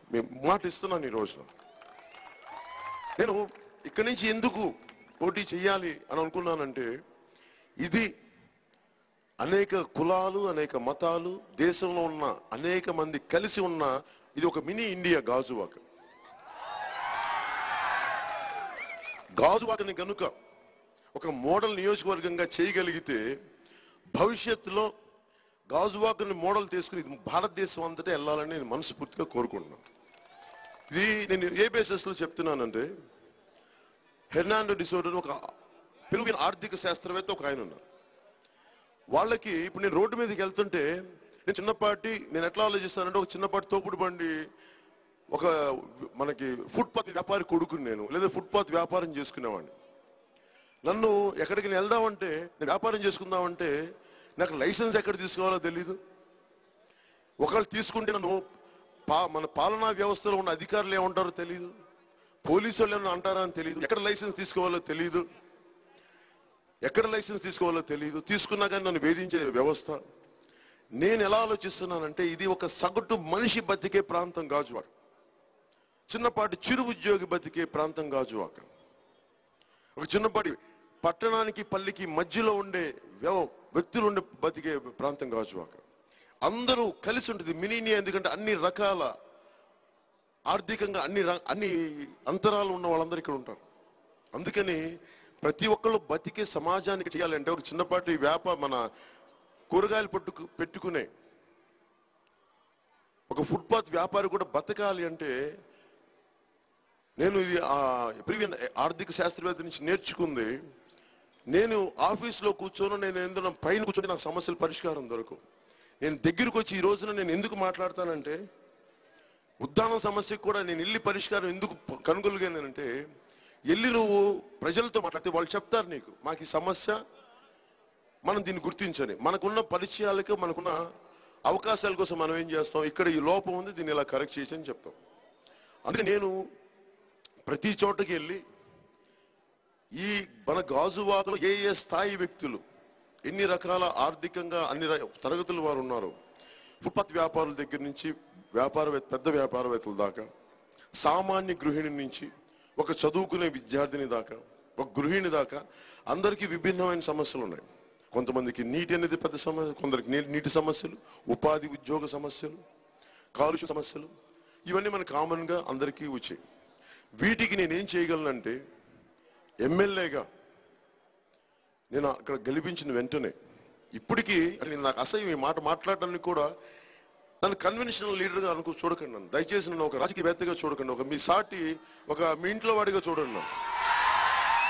మేము మాట ఇస్తున్నాను ఈరోజు నేను ఇక్కడి నుంచి ఎందుకు పోటీ చేయాలి అని అనుకున్నానంటే ఇది అనేక కులాలు అనేక మతాలు దేశంలో ఉన్న అనేక మంది కలిసి ఉన్న ఇది ఒక మినీ ఇండియా గాజువాక గాజువాకని గనుక ఒక మోడల్ నియోజకవర్గంగా చేయగలిగితే భవిష్యత్తులో గాజువాకని మోడల్ తీసుకుని ఇది భారతదేశం అంతటా వెళ్ళాలని నేను మనస్ఫూర్తిగా కోరుకుంటున్నాను ఇది నేను ఏ బేసిస్లో చెప్తున్నానంటే హెర్నాండో డిసోడర్ ఒక పెరుగిన ఆర్థిక శాస్త్రవేత్త ఒక ఆయన ఉన్నారు వాళ్ళకి ఇప్పుడు నేను రోడ్డు మీదకి వెళ్తుంటే నేను చిన్నపాటి నేను ఎట్లా ఆలోచిస్తానంటే ఒక చిన్నపాటి తోపుడు బండి ఒక మనకి ఫుట్పాత్ వ్యాపారి కొడుకుని నేను లేదా ఫుట్పాత్ వ్యాపారం చేసుకునేవాడిని నన్ను ఎక్కడికి నేను వెళ్దామంటే నేను వ్యాపారం చేసుకుందామంటే నాకు లైసెన్స్ ఎక్కడ తీసుకోవాలో తెలీదు ఒకళ్ళు తీసుకుంటే నన్ను పా మన పాలనా వ్యవస్థలో ఉన్న అధికారులు ఏమంటారో తెలియదు పోలీసు వాళ్ళు ఏమన్నా అంటారా అని తెలియదు ఎక్కడ లైసెన్స్ తీసుకోవాలో తెలియదు ఎక్కడ లైసెన్స్ తీసుకోవాలో తెలియదు తీసుకున్నా కానీ నన్ను వేధించే వ్యవస్థ నేను ఎలా ఆలోచిస్తున్నానంటే ఇది ఒక సగటు మనిషి బతికే ప్రాంతం గాజువాక చిన్నపాటి చిరు ఉద్యోగి బతికే ప్రాంతం గాజువాక ఒక చిన్నపాటి పట్టణానికి పల్లికి మధ్యలో ఉండే వ్యవ- వ్యక్తులు ఉండే బతికే ప్రాంతం గాజువాక అందరూ కలిసి ఉంటుంది మినీనియా ఎందుకంటే అన్ని రకాల ఆర్థికంగా అన్ని ర- అన్ని అంతరాలు ఉన్న వాళ్ళందరూ ఇక్కడ ఉంటారు అందుకని ప్రతి ఒక్కళ్ళు బతికే సమాజానికి చేయాలంటే ఒక చిన్నపాటి వ్యాప మన కూరగాయలు పట్టుకు పెట్టుకునే ఒక ఫుట్పాత్ వ్యాపారి కూడా బతకాలి అంటే నేను ఇది ఆ ప్రీవియన్ ఆర్థిక శాస్త్రవేత్త నుంచి నేర్చుకుంది నేను ఆఫీస్లో కూర్చొని నేను ఎందులో పైన కూర్చొని నాకు సమస్యల పరిష్కారం దొరకవు నేను దగ్గరికి వచ్చి ఈ రోజున నేను ఎందుకు మాట్లాడతానంటే ఉద్దానం సమస్యకు కూడా నేను వెళ్ళి పరిష్కారం ఎందుకు ప- కనుగొలిగానంటే వెళ్ళి నువ్వు ప్రజలతో మాట్లాడితే వాళ్ళు చెప్తారు నీకు మాకు ఈ సమస్య మనం దీన్ని గుర్తించని మనకున్న పరిచయాలకు మనకున్న అవకాశాల కోసం మనం ఏం చేస్తాం ఇక్కడ ఈ లోపం ఉంది దీన్ని ఇలా కరెక్ట్ చేసి అని చెప్తాం అందుకే నేను ప్రతి చోటకి వెళ్ళి ఈ మన గాజువాకలో ఏ ఏ స్థాయి వ్యక్తులు ఎన్ని రకాల ఆర్థికంగా అన్ని ర- తరగతుల వారు ఉన్నారు ఫుట్పాత్ వ్యాపారుల దగ్గర నుంచి వ్యాపారవేత్త పెద్ద వ్యాపారవేత్తల దాకా సామాన్య గృహిణి నుంచి ఒక చదువుకునే విద్యార్థిని దాకా ఒక గృహిణి దాకా అందరికీ విభిన్నమైన సమస్యలు ఉన్నాయి కొంతమందికి నీటి అనేది పెద్ద సమస్య కొందరికి నీ- నీటి సమస్యలు ఉపాధి ఉద్యోగ సమస్యలు కాలుష్య సమస్యలు ఇవన్నీ మనకు కామన్గా అందరికీ వచ్చాయి వీటికి నేనేం చేయగలనంటే ఎమ్మెల్యేగా నేను అక్కడ గెలిపించిన వెంటనే ఇప్పటికీ అంటే నేను నాకు అసహ్యం ఈ మాట మాట్లాడడానికి కూడా నన్ను కన్వెన్షనల్ లీడర్గా అనుకో చూడకండి నన్ను దయచేసి నన్ను ఒక రాజకీయవేత్తగా చూడకండి ఒక మీ సాటి ఒక మీ ఇంట్లో వాడిగా చూడండి నన్ను